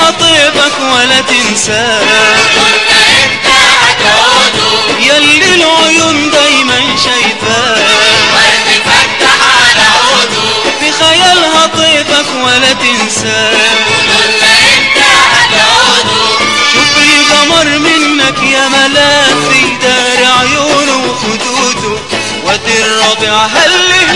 هطيبك ولا تنساه قلنا امتى هتعودوا يلي العيون دايما شايفاه ورد فتح على عوده في خيالها طيبك ولا تنساه قلنا امتى هتعودوا شوف القمر منك يا ملاك في دار عيونه وخدوده وادي الربيع هل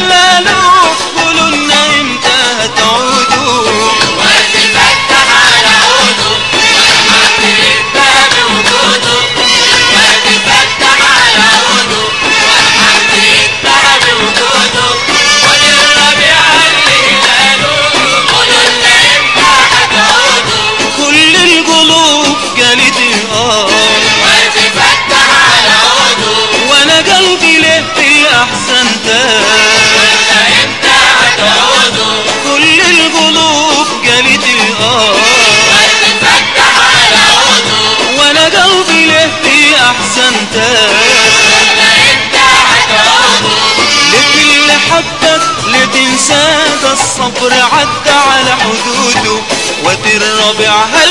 هلاله قولوا لنا امتى هتعودوا ورد فتح على عوده والحمد لله بوجوده ورد فتح على عوده والحمد لله بوجوده ودي الربيع اللي هلاله قولوا لنا امتى هتعودوا كل القلوب قالت اه ورد فتح على عوده وانا قلبي له في احسن تاه قلنا امتى هتعودوا كل القلوب قالت اه ورد فتح على عوده وانا قلبي له في احسن تاه قلنا امتى هتعودوا لكل حبك لتنسى ده الصبر عدى على حدوده وادي الربيع هل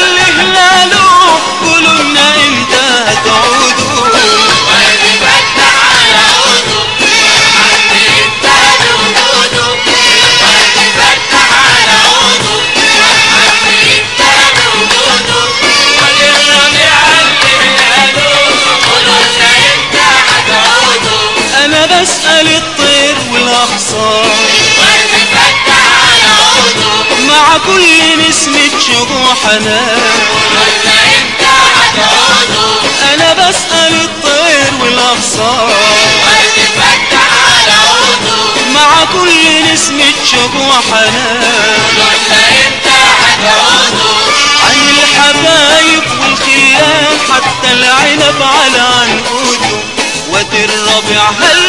هلاله قولوا لنا امتى هتعودوا ورد فتح على عوده والحمد لله بوجوده ورد فتح على عوده والحمد لله بوجوده ودي الربيع اللي هلاله قولوا لنا امتى هتعودوا انا بسأل الطير والاغصان ورد فتح على عوده مع كل نسمة شجوع حنان قولوا لنا امتى هتعودوا انا بسأل الطير والاغصان ورد فتح على عوده مع كل نسمة شجوع حنان قلنا امتى هتعودوا عن الحبايب والخيام حتى العنب على عنقوده وادي الربيع هل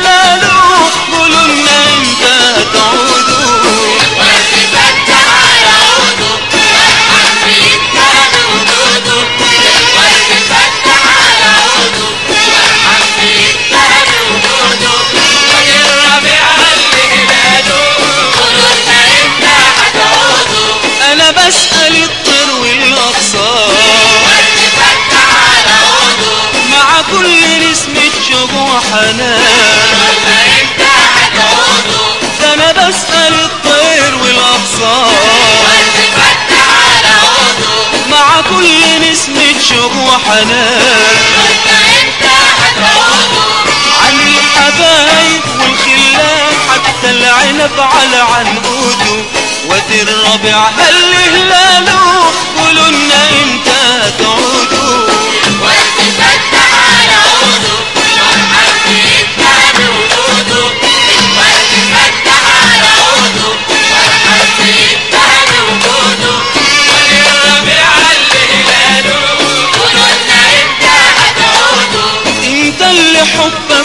هلاله قولوا لنا امتى هتعودوا ورد فتح على عوده والحمد لله بوجوده ورد فتح على عوده والحمد لله بوجوده ودي الربيع اللي هلاله قولوا لنا امتى هتعودوا انا بسأل الطير والاغصان ورد فتح على عوده مع كل نسمة شجوع حنان قلنا امتى هتعودوا ده انا بسأل الطير والاغصان ورد فتح على عوده مع كل نسمة شجوع حنان قلنا امتى هتعودوا عن الحبايب والخلان حتى العنب على عنقوده وادي الربيع هل هلاله قولوا لنا امتى تعودوا ورد فتح على عوده والحمد لله بوجوده ورد فتح على عوده والحمد لله بوجوده ودي الربيع اللي هلاله قولوا لنا امتى هتعودوا انت اللي حبك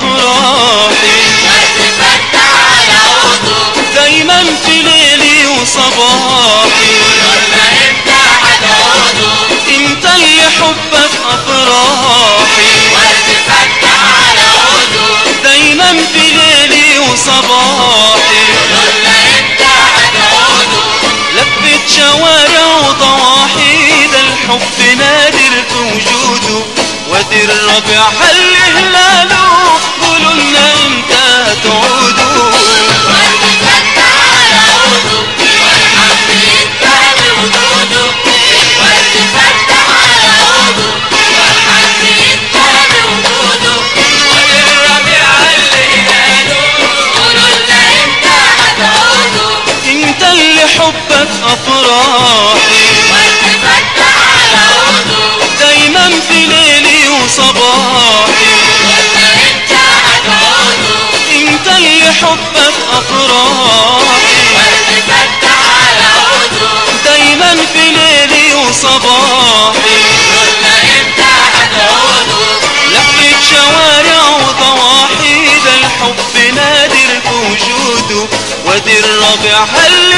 افراحي ورد فتح على عوده دايما في ليلي وصباحي قولنا امتى هتعودوا انت اللي حبك افراحي ورد فتح على عوده دايما في ليلي وصباحي قولنا امتى هتعودوا لفت شوارع وضواحي ده الحب نادر في وجوده وادي الربيع هل هلاله قولوا لنا امتى تعودوا ورد فتح على عوده والحمد لله بوجوده ورد فتح على عوده والحمد لله بوجوده ودي الربيع اللي هلاله قولوا لنا امتى هتعودوا انت اللي حبك افراحي ورد فتح على عوده دايما في ليلي وصباحي قولنا امتى هتعودوا انت اللي حبك افراحي ورد فتح على عوده دايما في ليلي وصباحي قولنا امتى هتعودوا لفت شوارع وضواحي ده الحب نادر في وجوده وادي الربيع هل